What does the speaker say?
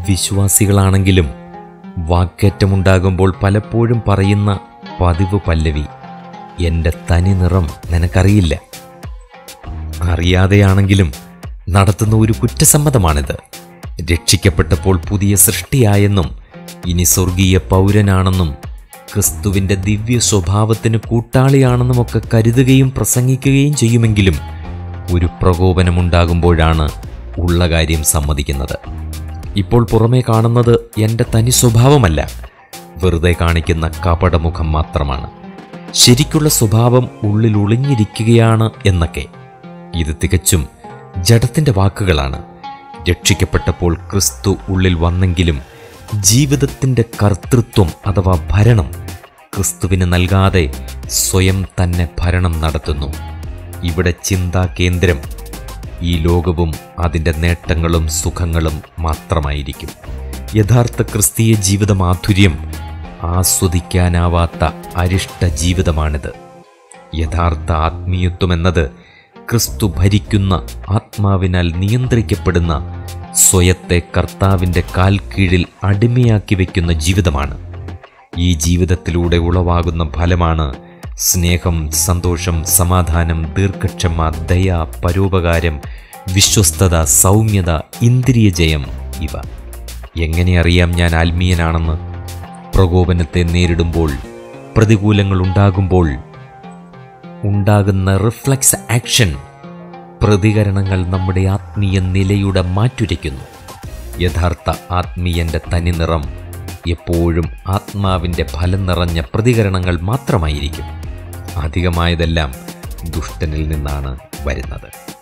വിശ്വാസികളാണെങ്കിലും വാക്കേറ്റമുണ്ടാകുമ്പോൾ പലപ്പോഴും പറയുന്ന പതിവ് പല്ലവി എൻ്റെ തനി നിറം നിനക്കറിയില്ല അറിയാതെയാണെങ്കിലും നടത്തുന്ന ഒരു കുറ്റസമ്മതമാണിത് രക്ഷിക്കപ്പെട്ടപ്പോൾ പുതിയ സൃഷ്ടിയായെന്നും ഇനി സ്വർഗീയ പൗരനാണെന്നും ക്രിസ്തുവിൻ്റെ ദിവ്യ സ്വഭാവത്തിന് കൂട്ടാളിയാണെന്നുമൊക്കെ കരുതുകയും പ്രസംഗിക്കുകയും ചെയ്യുമെങ്കിലും ഒരു പ്രകോപനമുണ്ടാകുമ്പോഴാണ് ഉള്ള കാര്യം സമ്മതിക്കുന്നത് ഇപ്പോൾ പുറമേ കാണുന്നത് എൻ്റെ തനി സ്വഭാവമല്ല വെറുതെ കാണിക്കുന്ന കപടമുഖം മാത്രമാണ് ശരിക്കുള്ള സ്വഭാവം ഉള്ളിൽ ഒളിഞ്ഞിരിക്കുകയാണ് എന്നൊക്കെ ഇത് തികച്ചും ജഡത്തിന്റെ വാക്കുകളാണ് രക്ഷിക്കപ്പെട്ടപ്പോൾ ക്രിസ്തു ഉള്ളിൽ വന്നെങ്കിലും ജീവിതത്തിന്റെ കർത്തൃത്വം അഥവാ ഭരണം ക്രിസ്തുവിന് നൽകാതെ സ്വയം തന്നെ ഭരണം നടത്തുന്നു ഇവിടെ ചിന്താ കേന്ദ്രം ഈ ലോകവും അതിൻ്റെ നേട്ടങ്ങളും സുഖങ്ങളും മാത്രമായിരിക്കും യഥാർത്ഥ ക്രിസ്തീയ ജീവിത മാധുര്യം ആസ്വദിക്കാനാവാത്ത അരിഷ്ട ജീവിതമാണിത് യഥാർത്ഥ ആത്മീയത്വം എന്നത് ക്രിസ്തു ഭരിക്കുന്ന ആത്മാവിനാൽ നിയന്ത്രിക്കപ്പെടുന്ന സ്വയത്തെ കർത്താവിൻ്റെ കാൽ കീഴിൽ അടിമയാക്കി വയ്ക്കുന്ന ജീവിതമാണ് ഈ ജീവിതത്തിലൂടെ ഉളവാകുന്ന ഫലമാണ് സ്നേഹം സന്തോഷം സമാധാനം ദീർഘക്ഷമ ദയ പരോപകാരം വിശ്വസ്തത സൗമ്യത ഇന്ദ്രിയജയം ഇവ എങ്ങനെ അറിയാം ഞാൻ ആത്മീയനാണെന്ന് പ്രകോപനത്തെ നേരിടുമ്പോൾ പ്രതികൂലങ്ങൾ ഉണ്ടാകുമ്പോൾ ഉണ്ടാകുന്ന റിഫ്ലക്സ് ആക്ഷൻ പ്രതികരണങ്ങൾ നമ്മുടെ ആത്മീയ നിലയുടെ മാറ്റുരയ്ക്കുന്നു യഥാർത്ഥ ആത്മീയന്റെ തനിനിറം എപ്പോഴും ആത്മാവിൻ്റെ ഫലം നിറഞ്ഞ പ്രതികരണങ്ങൾ മാത്രമായിരിക്കും അധികമായതെല്ലാം ദുഷ്ടനിൽ നിന്നാണ് വരുന്നത്